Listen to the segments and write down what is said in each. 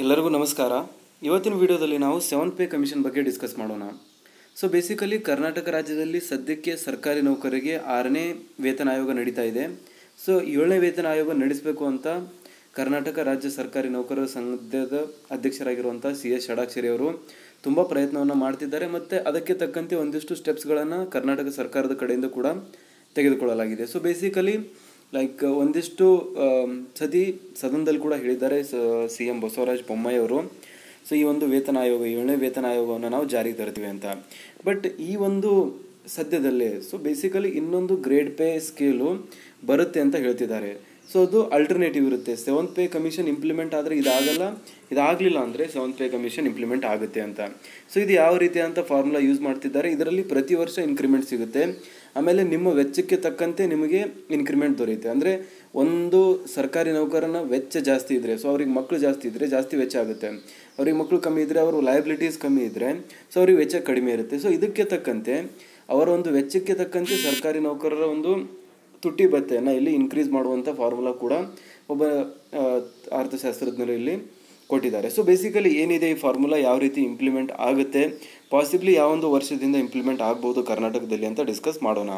ಎಲ್ಲರಿಗೂ ನಮಸ್ಕಾರ ಇವತ್ತಿನ ವಿಡಿಯೋದಲ್ಲಿ ನಾವು ಸೆವೆನ್ ಪೇ ಕಮಿಷನ್ ಬಗ್ಗೆ ಡಿಸ್ಕಸ್ ಮಾಡೋಣ ಸೊ ಬೇಸಿಕಲಿ ಕರ್ನಾಟಕ ರಾಜ್ಯದಲ್ಲಿ ಸದ್ಯಕ್ಕೆ ಸರ್ಕಾರಿ ನೌಕರರಿಗೆ ಆರನೇ ವೇತನ ಆಯೋಗ ನಡೀತಾ ಇದೆ ಸೊ ಏಳನೇ ವೇತನ ಆಯೋಗ ನಡೆಸಬೇಕು ಅಂತ ಕರ್ನಾಟಕ ರಾಜ್ಯ ಸರ್ಕಾರಿ ನೌಕರರ ಸಂಘದ ಅಧ್ಯಕ್ಷರಾಗಿರುವಂಥ ಸಿ ಎಸ್ ಷಡಾಕ್ಷರಿ ಅವರು ತುಂಬ ಪ್ರಯತ್ನವನ್ನು ಮಾಡ್ತಿದ್ದಾರೆ ಮತ್ತು ಅದಕ್ಕೆ ತಕ್ಕಂತೆ ಒಂದಿಷ್ಟು ಸ್ಟೆಪ್ಸ್ಗಳನ್ನು ಕರ್ನಾಟಕ ಸರ್ಕಾರದ ಕಡೆಯಿಂದ ಕೂಡ ತೆಗೆದುಕೊಳ್ಳಲಾಗಿದೆ ಸೊ ಬೇಸಿಕಲಿ ಲೈಕ್ ಒಂದಿಷ್ಟು ಆಮ್, ಸತಿ ಸದನದಲ್ಲಿ ಕೂಡ ಹೇಳಿದ್ದಾರೆ ಸಿ ಎಂ ಬಸವರಾಜ ಬೊಮ್ಮಾಯಿ ಅವರು ಸೊ ಈ ಒಂದು ವೇತನ ಆಯೋಗ ಏಳನೇ ವೇತನ ಆಯೋಗವನ್ನು ನಾವು ಜಾರಿಗೆ ತರ್ತೀವಿ ಅಂತ ಬಟ್ ಈ ಒಂದು ಸದ್ಯದಲ್ಲೇ ಸೊ ಬೇಸಿಕಲಿ ಇನ್ನೊಂದು ಗ್ರೇಡ್ ಪೇ ಸ್ಕೇಲು ಬರುತ್ತೆ ಅಂತ ಹೇಳ್ತಿದ್ದಾರೆ ಸೊ ಅದು ಅಲ್ಟರ್ನೇಟಿವ್ ಇರುತ್ತೆ ಸೆವೆಂತ್ ಪೇ ಕಮಿಷನ್ ಇಂಪ್ಲಿಮೆಂಟ್ ಆದರೆ ಇದಾಗಲ್ಲ ಇದಾಗಲಿಲ್ಲ ಅಂದರೆ ಸೆವೆಂತ್ ಪೇ ಕಮಿಷನ್ ಇಂಪ್ಲಿಮೆಂಟ್ ಆಗುತ್ತೆ ಅಂತ ಸೊ ಇದು ಯಾವ ರೀತಿಯಾದಂಥ ಫಾರ್ಮುಲಾ ಯೂಸ್ ಮಾಡ್ತಿದ್ದಾರೆ ಇದರಲ್ಲಿ ಪ್ರತಿ ವರ್ಷ ಇನ್ಕ್ರಿಮೆಂಟ್ ಸಿಗುತ್ತೆ ಆಮೇಲೆ ನಿಮ್ಮ ವೆಚ್ಚಕ್ಕೆ ತಕ್ಕಂತೆ ನಿಮಗೆ ಇನ್ಕ್ರಿಮೆಂಟ್ ದೊರೆಯುತ್ತೆ ಅಂದರೆ ಒಂದು ಸರ್ಕಾರಿ ನೌಕರನ ವೆಚ್ಚ ಜಾಸ್ತಿ ಇದ್ದರೆ ಸೊ ಅವ್ರಿಗೆ ಮಕ್ಕಳು ಜಾಸ್ತಿ ಇದ್ದರೆ ಜಾಸ್ತಿ ವೆಚ್ಚ ಆಗುತ್ತೆ ಅವ್ರಿಗೆ ಮಕ್ಕಳು ಕಮ್ಮಿ ಇದ್ದರೆ ಅವರು ಲಯಬಿಲಿಟೀಸ್ ಕಮ್ಮಿ ಇದ್ದರೆ ಸೊ ಅವ್ರಿಗೆ ವೆಚ್ಚ ಕಡಿಮೆ ಇರುತ್ತೆ ಸೊ ಇದಕ್ಕೆ ತಕ್ಕಂತೆ ಅವರ ಒಂದು ವೆಚ್ಚಕ್ಕೆ ತಕ್ಕಂತೆ ಸರ್ಕಾರಿ ನೌಕರರ ಒಂದು ತುಟ್ಟಿ ಭತ್ಯೆಯನ್ನು ಇಲ್ಲಿ ಇನ್ಕ್ರೀಸ್ ಮಾಡುವಂಥ ಫಾರ್ಮುಲಾ ಕೂಡ ಒಬ್ಬ ಆ, ಅರ್ಥಶಾಸ್ತ್ರಜ್ಞರು ಇಲ್ಲಿ ಕೊಟ್ಟಿದ್ದಾರೆ ಸೊ ಬೇಸಿಕಲಿ ಏನಿದೆ ಈ ಫಾರ್ಮುಲಾ ಯಾವ ರೀತಿ ಇಂಪ್ಲಿಮೆಂಟ್ ಆಗುತ್ತೆ ಪಾಸಿಬ್ಲಿ ಯಾವೊಂದು ವರ್ಷದಿಂದ ಇಂಪ್ಲಿಮೆಂಟ್ ಆಗ್ಬೋದು ಕರ್ನಾಟಕದಲ್ಲಿ ಅಂತ ಡಿಸ್ಕಸ್ ಮಾಡೋಣ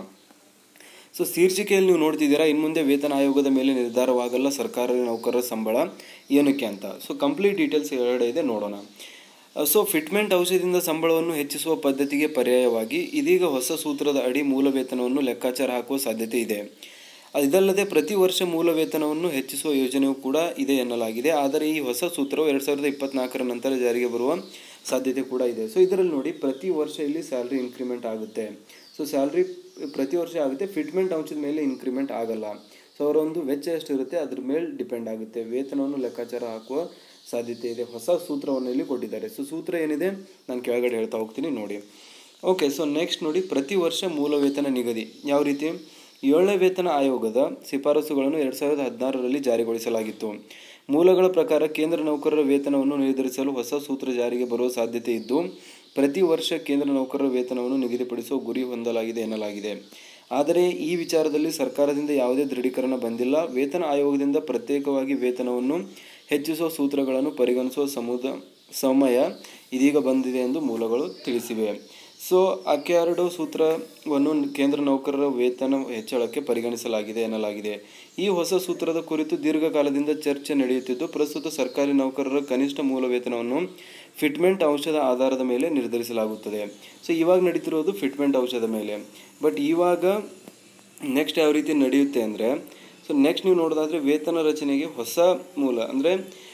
ಸೊ ಶೀರ್ಷಿಕೆಯಲ್ಲಿ ನೀವು ನೋಡ್ತಿದ್ದೀರಾ ಇನ್ನು ಮುಂದೆ ವೇತನ ಆಯೋಗದ ಮೇಲೆ ನಿರ್ಧಾರವಾಗಲ್ಲ ಸರ್ಕಾರಿ ನೌಕರರ ಸಂಬಳ ಏನಕ್ಕೆ ಅಂತ ಸೊ ಕಂಪ್ಲೀಟ್ ಡೀಟೇಲ್ಸ್ ಎರಡೇ ಇದೆ ನೋಡೋಣ ಸೊ ಫಿಟ್ಮೆಂಟ್ ಔಷಧಿಯಿಂದ ಸಂಬಳವನ್ನು ಹೆಚ್ಚಿಸುವ ಪದ್ಧತಿಗೆ ಪರ್ಯಾಯವಾಗಿ ಇದೀಗ ಹೊಸ ಸೂತ್ರದ ಅಡಿ ಮೂಲ ವೇತನವನ್ನು ಲೆಕ್ಕಾಚಾರ ಹಾಕುವ ಸಾಧ್ಯತೆ ಇದೆ ಇದಲ್ಲದೆ ಪ್ರತಿ ವರ್ಷ ಮೂಲ ವೇತನವನ್ನು ಹೆಚ್ಚಿಸುವ ಯೋಜನೆಯೂ ಕೂಡ ಇದೆ ಎನ್ನಲಾಗಿದೆ ಆದರೆ ಈ ಹೊಸ ಸೂತ್ರವು ಎರಡು ಸಾವಿರದ ಇಪ್ಪತ್ನಾಲ್ಕರ ನಂತರ ಜಾರಿಗೆ ಬರುವ ಸಾಧ್ಯತೆ ಕೂಡ ಇದೆ ಸೊ ಇದರಲ್ಲಿ ನೋಡಿ ಪ್ರತಿ ವರ್ಷ ಇಲ್ಲಿ ಸ್ಯಾಲ್ರಿ ಇನ್ಕ್ರಿಮೆಂಟ್ ಆಗುತ್ತೆ ಸೊ ಸ್ಯಾಲ್ರಿ ಪ್ರತಿ ವರ್ಷ ಆಗುತ್ತೆ ಫಿಟ್ಮೆಂಟ್ ಅಂಶದ ಮೇಲೆ ಇನ್ಕ್ರಿಮೆಂಟ್ ಆಗಲ್ಲ ಸೊ ಅವರ ಒಂದು ವೆಚ್ಚ ಎಷ್ಟಿರುತ್ತೆ ಅದ್ರ ಮೇಲೆ ಡಿಪೆಂಡ್ ಆಗುತ್ತೆ ವೇತನವನ್ನು ಲೆಕ್ಕಾಚಾರ ಹಾಕುವ ಸಾಧ್ಯತೆ ಇದೆ ಹೊಸ ಸೂತ್ರವನ್ನು ಇಲ್ಲಿ ಕೊಟ್ಟಿದ್ದಾರೆ ಸೊ ಸೂತ್ರ ಏನಿದೆ ನಾನು ಕೆಳಗಡೆ ಹೇಳ್ತಾ ಹೋಗ್ತೀನಿ ನೋಡಿ ಓಕೆ ಸೊ ನೆಕ್ಸ್ಟ್ ನೋಡಿ ಪ್ರತಿ ವರ್ಷ ಮೂಲ ವೇತನ ನಿಗದಿ ಯಾವ ರೀತಿ ಏಳನೇ ವೇತನ ಆಯೋಗದ ಶಿಫಾರಸುಗಳನ್ನು ಎರಡು ಸಾವಿರದ ಹದಿನಾರರಲ್ಲಿ ಜಾರಿಗೊಳಿಸಲಾಗಿತ್ತು ಮೂಲಗಳ ಪ್ರಕಾರ ಕೇಂದ್ರ ನೌಕರರ ವೇತನವನ್ನು ನಿರ್ಧರಿಸಲು ಹೊಸ ಸೂತ್ರ ಜಾರಿಗೆ ಬರುವ ಸಾಧ್ಯತೆ ಇದ್ದು ಪ್ರತಿ ವರ್ಷ ಕೇಂದ್ರ ನೌಕರರ ವೇತನವನ್ನು ನಿಗದಿಪಡಿಸುವ ಗುರಿ ಹೊಂದಲಾಗಿದೆ ಎನ್ನಲಾಗಿದೆ ಆದರೆ ಈ ವಿಚಾರದಲ್ಲಿ ಸರ್ಕಾರದಿಂದ ಯಾವುದೇ ದೃಢೀಕರಣ ಬಂದಿಲ್ಲ ವೇತನ ಆಯೋಗದಿಂದ ಪ್ರತ್ಯೇಕವಾಗಿ ವೇತನವನ್ನು ಹೆಚ್ಚಿಸುವ ಸೂತ್ರಗಳನ್ನು ಪರಿಗಣಿಸುವ ಸಮುದ ಸಮಯ ಇದೀಗ ಬಂದಿದೆ ಎಂದು ಮೂಲಗಳು ತಿಳಿಸಿವೆ ಸೊ ಎರಡು ಸೂತ್ರವನ್ನು ಕೇಂದ್ರ ನೌಕರರ ವೇತನ ಹೆಚ್ಚಳಕ್ಕೆ ಪರಿಗಣಿಸಲಾಗಿದೆ ಎನ್ನಲಾಗಿದೆ ಈ ಹೊಸ ಸೂತ್ರದ ಕುರಿತು ದೀರ್ಘಕಾಲದಿಂದ ಚರ್ಚೆ ನಡೆಯುತ್ತಿದ್ದು ಪ್ರಸ್ತುತ ಸರ್ಕಾರಿ ನೌಕರರ ಕನಿಷ್ಠ ಮೂಲ ವೇತನವನ್ನು ಫಿಟ್ಮೆಂಟ್ ಔಷಧ ಆಧಾರದ ಮೇಲೆ ನಿರ್ಧರಿಸಲಾಗುತ್ತದೆ ಸೊ ಇವಾಗ ನಡೀತಿರೋದು ಫಿಟ್ಮೆಂಟ್ ಔಷಧ ಮೇಲೆ ಬಟ್ ಇವಾಗ ನೆಕ್ಸ್ಟ್ ಯಾವ ರೀತಿ ನಡೆಯುತ್ತೆ ಅಂದರೆ ಸೊ ನೆಕ್ಸ್ಟ್ ನೀವು ನೋಡೋದಾದರೆ ವೇತನ ರಚನೆಗೆ ಹೊಸ ಮೂಲ ಅಂದರೆ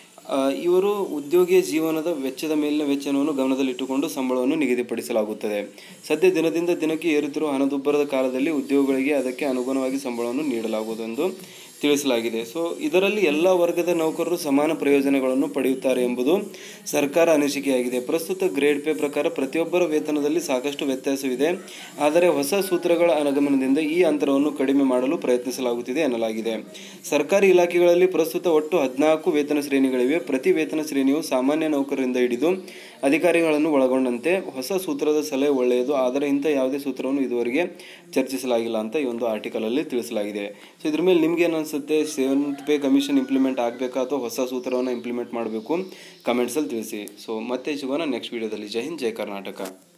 ಇವರು ಉದ್ಯೋಗಿಯ ಜೀವನದ ವೆಚ್ಚದ ಮೇಲಿನ ವೆಚ್ಚವನ್ನು ಗಮನದಲ್ಲಿಟ್ಟುಕೊಂಡು ಸಂಬಳವನ್ನು ನಿಗದಿಪಡಿಸಲಾಗುತ್ತದೆ ಸದ್ಯ ದಿನದಿಂದ ದಿನಕ್ಕೆ ಏರುತ್ತಿರುವ ಹಣದುಬ್ಬರದ ಕಾಲದಲ್ಲಿ ಉದ್ಯೋಗಿಗಳಿಗೆ ಅದಕ್ಕೆ ಅನುಗುಣವಾಗಿ ಸಂಬಳವನ್ನು ನೀಡಲಾಗುವುದು ಎಂದು ತಿಳಿಸಲಾಗಿದೆ ಸೊ ಇದರಲ್ಲಿ ಎಲ್ಲ ವರ್ಗದ ನೌಕರರು ಸಮಾನ ಪ್ರಯೋಜನಗಳನ್ನು ಪಡೆಯುತ್ತಾರೆ ಎಂಬುದು ಸರ್ಕಾರ ಅನಿಸಿಕೆಯಾಗಿದೆ ಪ್ರಸ್ತುತ ಗ್ರೇಡ್ ಪೇ ಪ್ರಕಾರ ಪ್ರತಿಯೊಬ್ಬರ ವೇತನದಲ್ಲಿ ಸಾಕಷ್ಟು ವ್ಯತ್ಯಾಸವಿದೆ ಆದರೆ ಹೊಸ ಸೂತ್ರಗಳ ಅನುಗಮನದಿಂದ ಈ ಅಂತರವನ್ನು ಕಡಿಮೆ ಮಾಡಲು ಪ್ರಯತ್ನಿಸಲಾಗುತ್ತಿದೆ ಎನ್ನಲಾಗಿದೆ ಸರ್ಕಾರಿ ಇಲಾಖೆಗಳಲ್ಲಿ ಪ್ರಸ್ತುತ ಒಟ್ಟು ಹದಿನಾಲ್ಕು ವೇತನ ಶ್ರೇಣಿಗಳಿವೆ ಪ್ರತಿ ವೇತನ ಶ್ರೇಣಿಯು ಸಾಮಾನ್ಯ ನೌಕರರಿಂದ ಹಿಡಿದು ಅಧಿಕಾರಿಗಳನ್ನು ಒಳಗೊಂಡಂತೆ ಹೊಸ ಸೂತ್ರದ ಸಲಹೆ ಒಳ್ಳೆಯದು ಆದರೆ ಇಂಥ ಯಾವುದೇ ಸೂತ್ರವನ್ನು ಇದುವರೆಗೆ ಚರ್ಚಿಸಲಾಗಿಲ್ಲ ಅಂತ ಈ ಒಂದು ಆರ್ಟಿಕಲಲ್ಲಿ ತಿಳಿಸಲಾಗಿದೆ ಸೊ ಇದ್ರ ಮೇಲೆ ನಿಮ್ಗೆ ಏನು ಅನಿಸುತ್ತೆ ಸೆವೆಂತ್ ಪೇ ಕಮಿಷನ್ ಇಂಪ್ಲಿಮೆಂಟ್ ಆಗಬೇಕಾ ಅಥವಾ ಹೊಸ ಸೂತ್ರವನ್ನು ಇಂಪ್ಲಿಮೆಂಟ್ ಮಾಡಬೇಕು ಕಮೆಂಟ್ಸಲ್ಲಿ ತಿಳಿಸಿ ಸೊ ಮತ್ತೆ ಸಿಗೋಣ ನೆಕ್ಸ್ಟ್ ವೀಡಿಯೋದಲ್ಲಿ ಜೈ ಹಿಂದ್ ಜೈ ಕರ್ನಾಟಕ